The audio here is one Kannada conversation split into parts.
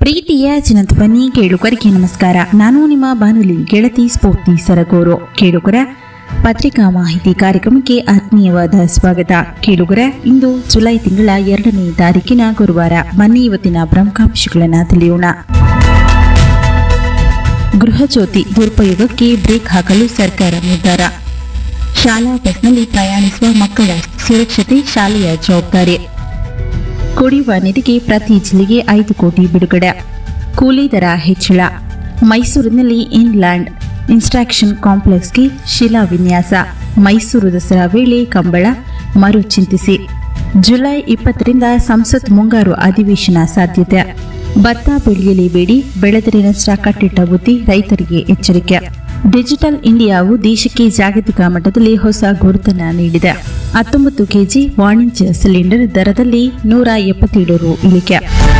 ಪ್ರೀತಿಯ ಜನಧ್ವನಿ ಕೇಳುಗರಿಗೆ ನಮಸ್ಕಾರ ನಾನು ನಿಮ್ಮ ಬಾನುಲಿ ಗೆಳತಿ ಸ್ಫೂರ್ತಿ ಸರಗೂರು ಕೇಳುಗರ ಪತ್ರಿಕಾ ಮಾಹಿತಿ ಕಾರ್ಯಕ್ರಮಕ್ಕೆ ಆತ್ಮೀಯವಾದ ಸ್ವಾಗತ ಕೇಳುಗರ ಇಂದು ಜುಲೈ ತಿಂಗಳ ಎರಡನೇ ತಾರೀಕಿನ ಗುರುವಾರ ಬನ್ನಿ ಇವತ್ತಿನ ಪ್ರಮುಖಾಂಶಗಳನ್ನು ತಿಳಿಯೋಣ ಗೃಹ ಜ್ಯೋತಿ ದುರುಪಯೋಗಕ್ಕೆ ಬ್ರೇಕ್ ಹಾಕಲು ಸರ್ಕಾರ ನಿರ್ಧಾರ ಶಾಲಾ ಬಸ್ನಲ್ಲಿ ಪ್ರಯಾಣಿಸುವ ಮಕ್ಕಳ ಸುರಕ್ಷತೆ ಶಾಲೆಯ ಜವಾಬ್ದಾರಿ ಕುಡಿಯುವ ನೀರಿಗೆ ಪ್ರತಿ ಜಿಲ್ಲೆಗೆ ಐದು ಕೋಟಿ ಬಿಡುಗಡೆ ಕೂಲಿ ದರ ಹೆಚ್ಚಳ ಮೈಸೂರಿನಲ್ಲಿ ಇನ್ಲ್ಯಾಂಡ್ ಇನ್ಸ್ಟ್ರಾಕ್ಷನ್ ಕಾಂಪ್ಲೆಕ್ಸ್ಗೆ ಶಿಲಾನ್ಯಾಸ ಮೈಸೂರು ದಸರಾ ವೇಳೆ ಕಂಬಳ ಮರು ಚಿಂತಿಸಿ ಜುಲೈ ಇಪ್ಪತ್ತರಿಂದ ಸಂಸತ್ ಮುಂಗಾರು ಅಧಿವೇಶನ ಸಾಧ್ಯತೆ ಭತ್ತ ಬೆಳೆಯಲೇಬೇಡಿ ಬೆಳೆದರೆ ನಷ್ಟ ಕಟ್ಟಿಟ್ಟ ಬುದ್ಧಿ ರೈತರಿಗೆ ಎಚ್ಚರಿಕೆ ಡಿಜಿಟಲ್ ಇಂಡಿಯಾವು ದೇಶಕ್ಕೆ ಜಾಗತಿಕ ಮಟ್ಟದಲ್ಲಿ ಹೊಸ ಗುರುತನ್ನ ನೀಡಿದೆ ಹತ್ತೊಂಬತ್ತು ಕೆಜಿ ವಾಣಿಜ್ಯ ಸಿಲಿಂಡರ್ ದರದಲ್ಲಿ ನೂರ ಎಪ್ಪತ್ತೇಳು ರು ಇಳಿಕೆ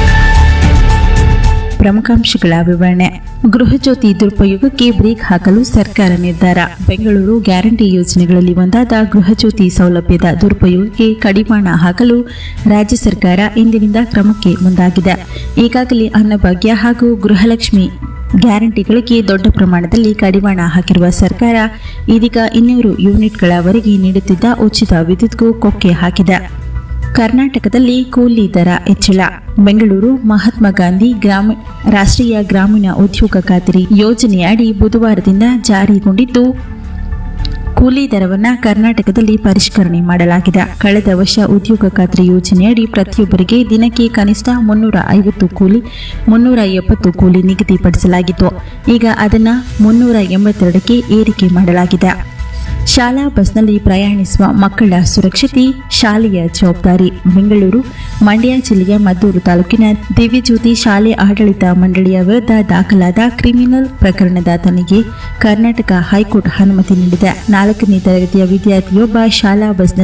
ಪ್ರಮುಖಾಂಶಗಳ ವಿವರಣೆ ಗೃಹಜ್ಯೋತಿ ದುರುಪಯೋಗಕ್ಕೆ ಬ್ರೇಕ್ ಹಾಕಲು ಸರ್ಕಾರ ನಿರ್ಧಾರ ಬೆಂಗಳೂರು ಗ್ಯಾರಂಟಿ ಯೋಜನೆಗಳಲ್ಲಿ ಒಂದಾದ ಗೃಹಜ್ಯೋತಿ ಸೌಲಭ್ಯದ ದುರುಪಯೋಗಕ್ಕೆ ಕಡಿವಾಣ ಹಾಕಲು ರಾಜ್ಯ ಸರ್ಕಾರ ಇಂದಿನಿಂದ ಕ್ರಮಕ್ಕೆ ಮುಂದಾಗಿದೆ ಈಗಾಗಲೇ ಅನ್ನಭಾಗ್ಯ ಹಾಗೂ ಗೃಹಲಕ್ಷ್ಮಿ ಗ್ಯಾರಂಟಿಗಳಿಗೆ ದೊಡ್ಡ ಪ್ರಮಾಣದಲ್ಲಿ ಕಡಿವಾಣ ಹಾಕಿರುವ ಸರ್ಕಾರ ಇದೀಗ ಇನ್ನೂರು ಯೂನಿಟ್ಗಳವರೆಗೆ ನೀಡುತ್ತಿದ್ದ ಉಚಿತ ವಿದ್ಯುತ್ಗೂ ಕೊಕ್ಕೆ ಹಾಕಿದೆ ಕರ್ನಾಟಕದಲ್ಲಿ ಕೂಲಿ ದರ ಹೆಚ್ಚಳ ಬೆಂಗಳೂರು ಮಹಾತ್ಮ ಗಾಂಧಿ ಗ್ರಾಮ ರಾಷ್ಟ್ರೀಯ ಗ್ರಾಮೀಣ ಉದ್ಯೋಗ ಖಾತರಿ ಯೋಜನೆಯಡಿ ಬುಧವಾರದಿಂದ ಜಾರಿಗೊಂಡಿದ್ದು ಕೂಲಿ ದರವನ್ನು ಕರ್ನಾಟಕದಲ್ಲಿ ಪರಿಷ್ಕರಣೆ ಮಾಡಲಾಗಿದೆ ಕಳೆದ ವರ್ಷ ಉದ್ಯೋಗ ಖಾತ್ರಿ ಯೋಜನೆಯಡಿ ಪ್ರತಿಯೊಬ್ಬರಿಗೆ ದಿನಕ್ಕೆ ಕನಿಷ್ಠ ಮುನ್ನೂರ ಐವತ್ತು ಕೂಲಿ ಮುನ್ನೂರ ಎಪ್ಪತ್ತು ಕೂಲಿ ನಿಗದಿಪಡಿಸಲಾಗಿತ್ತು ಈಗ ಅದನ್ನು ಮುನ್ನೂರ ಎಂಬತ್ತೆರಡಕ್ಕೆ ಏರಿಕೆ ಮಾಡಲಾಗಿದೆ ಶಾಲಾ ಬಸ್ನಲ್ಲಿ ಪ್ರಯಾಣಿಸುವ ಮಕ್ಕಳ ಸುರಕ್ಷತೆ ಶಾಲೆಯ ಜವಾಬ್ದಾರಿ ಬೆಂಗಳೂರು ಮಂಡ್ಯ ಜಿಲ್ಲೆಯ ಮದ್ದೂರು ತಾಲೂಕಿನ ದಿವ್ಯಜ್ಯೋತಿ ಶಾಲೆ ಆಡಳಿತ ಮಂಡಳಿಯ ವಿರುದ್ಧ ದಾಖಲಾದ ಕ್ರಿಮಿನಲ್ ಪ್ರಕರಣದ ತನಿಖೆ ಕರ್ನಾಟಕ ಹೈಕೋರ್ಟ್ ಅನುಮತಿ ನೀಡಿದೆ ನಾಲ್ಕನೇ ತರಗತಿಯ ವಿದ್ಯಾರ್ಥಿಯೊಬ್ಬ ಶಾಲಾ ಬಸ್ನಲ್ಲಿ